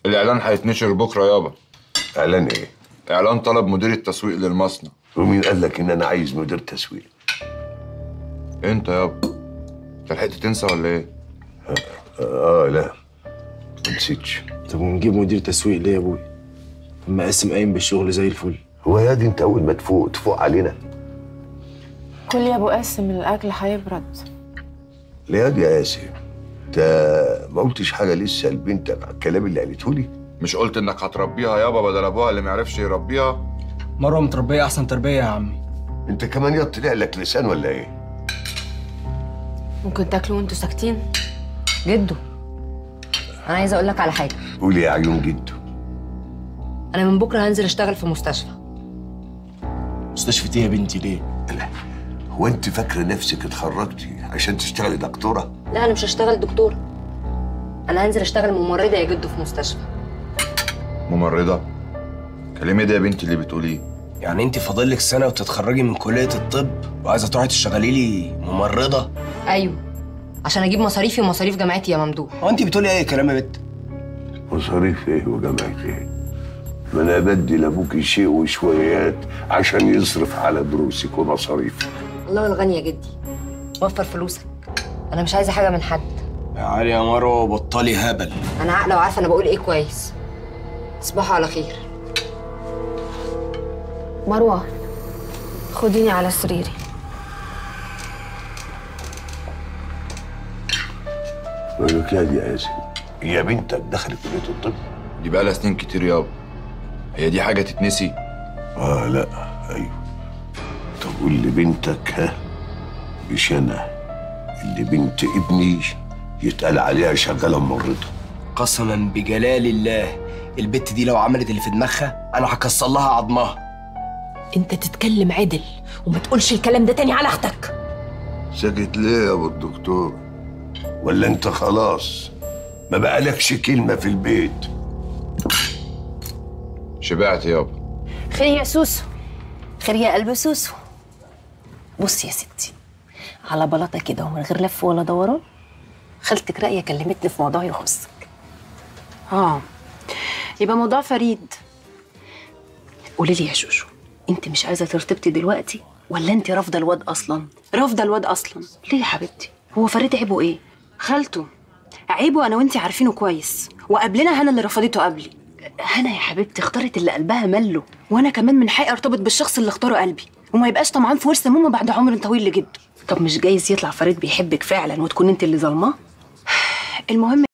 الاعلان هيتنشر بكره يابا اعلان ايه اعلان طلب مدير التسويق للمصنع ومين قال لك ان انا عايز مدير تسويق انت يابا انت لحقت تنسى ولا ايه اه لا ما نسيتش طب ونجيب مدير تسويق ليه يا ابوي اما قاسم قايم بالشغل زي الفل هو يا دي انت اول ما تفوق تفوق علينا كل يا ابو قاسم الاكل هيبرد ليه يا دي يا قاسم انت ما قلتش حاجه لسه لبنتك على الكلام اللي قالته لي مش قلت انك هتربيها يابا بدل ابوها اللي معرفش يربيها مروه متربيه احسن تربيه يا عمي انت كمان يا طلع لك لسان ولا ايه ممكن تاكلوا وانتوا ساكتين جدو انا عايزه اقول لك على حاجه قولي يا عيون جدو انا من بكره هنزل اشتغل في مستشفى مستشفى ايه يا بنتي ليه لا هو انت فاكره نفسك اتخرجتي عشان تشتغلي دكتوره لا انا مش هشتغل دكتور انا هنزل اشتغل ممرضه يا جدو في مستشفى ممرضه كلمه دي يا بنتي اللي بتقوليه يعني انت فاضل لك سنه وتتخرجي من كليه الطب وعايزه تروحي تشتغلي لي ممرضه ايوه عشان اجيب مصاريفي ومصاريف جامعتي يا ممدوح هو انت بتقولي اي كلام يا بت مصاريف ايه وجامعة ايه ما انا بدي لابوكي شيء وشويات عشان يصرف على دروسك ومصاريفك الله الغني يا جدي وفر فلوسك انا مش عايزه حاجه من حد يا علي يا مروه بطلي هبل انا عاقله وعارفه انا بقول ايه كويس تصبحوا على خير مروه خديني على سريري بقول لك يا دي يا ياسين هي بنتك دخلت كليه الطب دي بقالها سنين كتير يابا هي دي حاجه تتنسي اه لا ايوه طب قول لي بنتك ها مش انا اللي بنت ابني يتقال عليها شغاله ممرضه قسما بجلال الله البت دي لو عملت اللي في دماغها انا هكسر لها عظمها انت تتكلم عدل وما تقولش الكلام ده تاني على اختك سكت ليه يا ابو الدكتور ولا انت خلاص ما بقالكش كلمه في البيت شبعت يابا خير يا سوسو خير يا قلب سوسو بص يا ستي على بلاطه كده ومن غير لف ولا دوران خالتك راقيه كلمتني في موضوع يخصك اه يبقى موضوع فريد قولي لي يا شوشو انت مش عايزه ترتبطي دلوقتي ولا انت رافضه الواد اصلا رافضه الواد اصلا ليه يا حبيبتي هو فريد عيبه ايه خالته عيبه انا وانتي عارفينه كويس وقبلنا هنا اللي رفضته قبلي هنا يا حبيبتي اختارت اللي قلبها مله وانا كمان من حقي ارتبط بالشخص اللي اختاره قلبي وما يبقاش طمعان في ورث ماما بعد عمر طويل لجده طب مش جايز يطلع فريد بيحبك فعلا وتكون انت اللي ظلماه المهم